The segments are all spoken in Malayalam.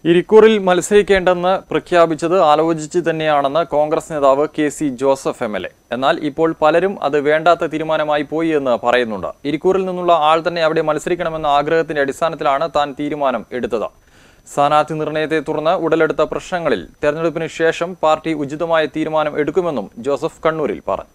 ഇരിക്കൂറിൽ മത്സരിക്കേണ്ടെന്ന് പ്രഖ്യാപിച്ചത് ആലോചിച്ച് തന്നെയാണെന്ന് കോൺഗ്രസ് നേതാവ് K C Joseph M L A എന്നാൽ ഇപ്പോൾ പലരും അത് വേണ്ടാത്ത തീരുമാനമായി പോയി എന്ന് പറയുന്നുണ്ട് ഇരിക്കൂറിൽ നിന്നുള്ള ആൾ തന്നെ അവിടെ മത്സരിക്കണമെന്ന ആഗ്രഹത്തിന്റെ അടിസ്ഥാനത്തിലാണ് താൻ തീരുമാനം എടുത്തത് സ്ഥാനാർത്ഥി നിർണയത്തെ തുടർന്ന് ഉടലെടുത്ത പ്രശ്നങ്ങളിൽ തെരഞ്ഞെടുപ്പിന് ശേഷം പാർട്ടി ഉചിതമായ തീരുമാനം എടുക്കുമെന്നും ജോസഫ് കണ്ണൂരിൽ പറഞ്ഞു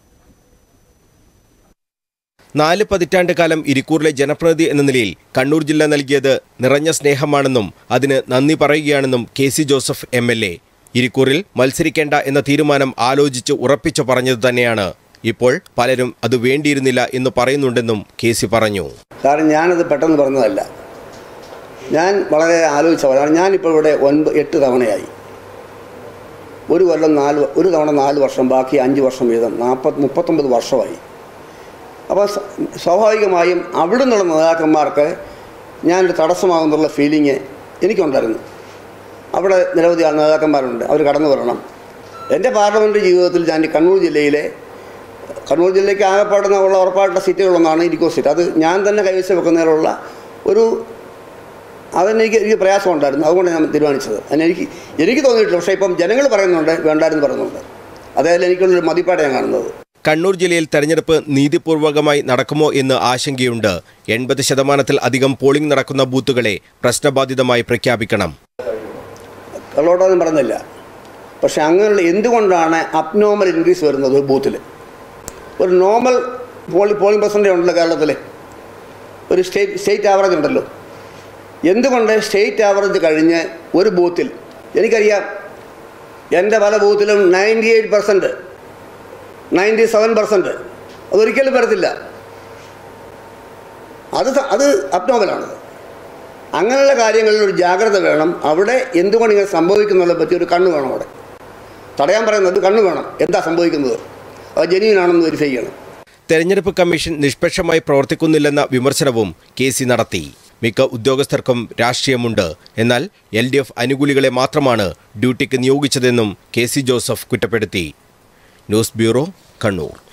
നാല് പതിറ്റാണ്ട് കാലം ഇരിക്കൂറിലെ ജനപ്രതിനിധി എന്ന നിലയിൽ കണ്ണൂർ ജില്ല നൽകിയത് നിറഞ്ഞ സ്നേഹമാണെന്നും അതിന് നന്ദി പറയുകയാണെന്നും K C Joseph M L A ഇരിക്കൂറിൽ മത്സരിക്കേണ്ട എന്ന തീരുമാനം ആലോചിച്ച് ഉറപ്പിച്ചു പറഞ്ഞത് തന്നെയാണ് ഇപ്പോൾ പലരും അത് വേണ്ടിയിരുന്നില്ല എന്ന് പറയുന്നുണ്ടെന്നും കെ സി പറഞ്ഞു കാരണം ഞാനത് പെട്ടെന്ന് പറഞ്ഞതല്ല ഞാൻ വളരെ ആലോചിച്ച കാരണം ഞാനിപ്പോൾ ഇവിടെ ഒൻപത് എട്ട് തവണയായി ഒരു കൊല്ലം നാല് ഒരു തവണ നാല് വർഷം ബാക്കി അഞ്ച് വർഷം വീതം നാൽപ്പത് മുപ്പത്തൊമ്പത് വർഷമായി അപ്പോൾ സ- സ്വാഭാവികമായും അവിടെ നിന്നുള്ള നേതാക്കന്മാർക്ക് ഞാനൊരു തടസ്സമാകുന്നുള്ള ഫീലിംഗ് എനിക്കുണ്ടായിരുന്നു അവിടെ നിരവധി ആൾ നേതാക്കന്മാരുണ്ട് അവർ കടന്നു വരണം എൻ്റെ പാർലമെൻറ്റ് ജീവിതത്തിൽ ഞാൻ ഈ കണ്ണൂർ ജില്ലയിലെ കണ്ണൂർ ജില്ലയ്ക്ക് ആകെപ്പാടുന്ന ഉള്ള ഉറപ്പായിട്ടുള്ള സീറ്റുകളൊന്നാണ് ഇരിക്കോ സീറ്റ് അത് ഞാൻ തന്നെ കൈവശം വെക്കുന്നതിനുള്ള ഒരു അതെനിക്ക് എനിക്ക് പ്രയാസമുണ്ടായിരുന്നു അതുകൊണ്ട് ഞാൻ തീരുമാനിച്ചത് അതിന് എനിക്ക് എനിക്ക് തോന്നിയിട്ടില്ല പക്ഷേ ഇപ്പം ജനങ്ങൾ പറയുന്നുണ്ട് വേണ്ടായിരുന്നു പറയുന്നുണ്ട് അതായത് എനിക്കുള്ളൊരു മതിപ്പാടെ ഞാൻ കാണുന്നത് കണ്ണൂർ ജില്ലയിൽ തെരഞ്ഞെടുപ്പ് നീതിപൂർവകമായി നടക്കുമോ എന്ന് ആശങ്കയുണ്ട് എൺപത് ശതമാനത്തിൽ അധികം പോളിംഗ് നടക്കുന്ന ബൂത്തുകളെ പ്രശ്നബാധിതമായി പ്രഖ്യാപിക്കണം കള്ളോട്ടൊന്നും പറഞ്ഞില്ല പക്ഷേ അങ്ങനെയുള്ള എന്തുകൊണ്ടാണ് അബ്നോർമൽ ഇൻക്രീസ് വരുന്നത് ഒരു ബൂത്തിൽ ഒരു നോർമൽ പോളി പോളിംഗ് പെർസെൻറ്റേജ് ഉണ്ടല്ലോ കേരളത്തിൽ ഒരു സ്റ്റേറ്റ് സ്റ്റേറ്റ് ആവറേജ് ഉണ്ടല്ലോ എന്തുകൊണ്ട് സ്റ്റേറ്റ് ആവറേജ് കഴിഞ്ഞ് ഒരു ബൂത്തിൽ എനിക്കറിയാം എൻ്റെ പല ബൂത്തിലും ninety eight percent ninety seven percent അതൊരിക്കലും വരത്തില്ല അത് സ- അത് അബ്നോർമലാണത് അങ്ങനെയുള്ള കാര്യങ്ങളിൽ ഒരു ജാഗ്രത വേണം അവിടെ എന്തുകൊണ്ട് ഇങ്ങനെ സംഭവിക്കുന്നുള്ളതിനെ പറ്റി ഒരു കണ്ണ് വേണം അവിടെ തടയാൻ പറയുന്നത് ഒരു കണ്ണ് വേണം എന്താ സംഭവിക്കുന്നത് അത് ജെന്യൂൻ ആണെന്ന് വെരിഫൈ ചെയ്യണം തെരഞ്ഞെടുപ്പ് കമ്മീഷൻ നിഷ്പക്ഷമായി പ്രവർത്തിക്കുന്നില്ലെന്ന വിമർശനവും കെ സി നടത്തി മിക്ക ഉദ്യോഗസ്ഥർക്കും രാഷ്ട്രീയമുണ്ട് എന്നാൽ എൽ ഡി എഫ് അനുകൂലികളെ മാത്രമാണ് ഡ്യൂട്ടിക്ക് നിയോഗിച്ചതെന്നും കെ സി ജോസഫ് കുറ്റപ്പെടുത്തി ന്യൂസ് ബ്യൂറോ കണ്ണൂർ